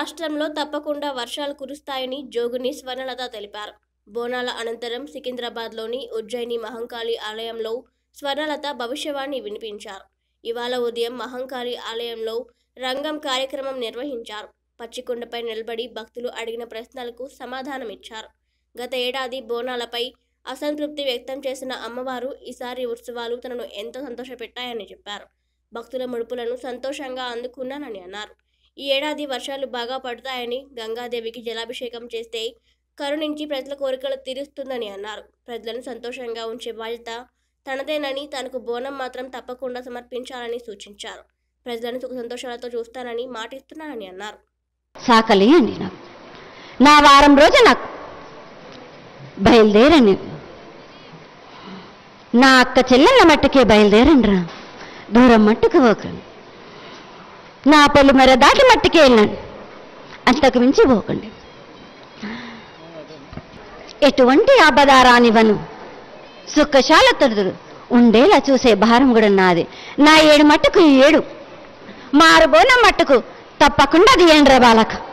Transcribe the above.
రాష్ట్రంలో తప్పకుండా వర్షాలు కురుస్తాయని జోగుని స్వర్ణలత తెలిపారు బోనాల అనంతరం సికింద్రాబాద్లోని ఉజ్జయిని మహంకాళి ఆలయంలో స్వర్ణలత భవిష్యవాణి వినిపించారు ఇవాళ ఉదయం మహంకాళి ఆలయంలో రంగం కార్యక్రమం నిర్వహించారు పచ్చికొండపై నిలబడి భక్తులు అడిగిన ప్రశ్నలకు సమాధానమిచ్చారు గత ఏడాది బోనాలపై అసంతృప్తి వ్యక్తం చేసిన అమ్మవారు ఈసారి ఉత్సవాలు తనను ఎంతో సంతోషపెట్టాయని చెప్పారు భక్తుల ముడుపులను సంతోషంగా అందుకున్నానని అన్నారు ఈ ఏడాది వర్షాలు బాగా పడతాయని గంగాదేవికి జలాభిషేకం చేస్తే కరుణించి ప్రజల కోరికలు తీరుస్తుందని అన్నారు ప్రజలను సంతోషంగా ఉంచే బాధ్యత తనదేనని తనకు బోనం మాత్రం తప్పకుండా సమర్పించాలని సూచించారు ప్రజలను సుఖ సంతోషాలతో చూస్తానని మాటిస్తున్నానని అన్నారు సాకలి అండి నాకు నా వారం రోజు నాకు బయలుదేరండి నా అక్క చెల్లెళ్ళ మట్టుకే బయలుదేరండి రా దూరం మట్టుకు పోకండి నా పొలి మర దాటి మట్టుకే వెళ్ళండి అంతకు మించి పోకండి ఎటువంటి ఆపదారానివను సుఖశాలతో ఉండేలా చూసే భారం కూడా నాది నా ఏడు మట్టుకు ఈ ఏడు మారుబోన మట్టుకు తప్పకుండా అది ఏండ్రా బాలక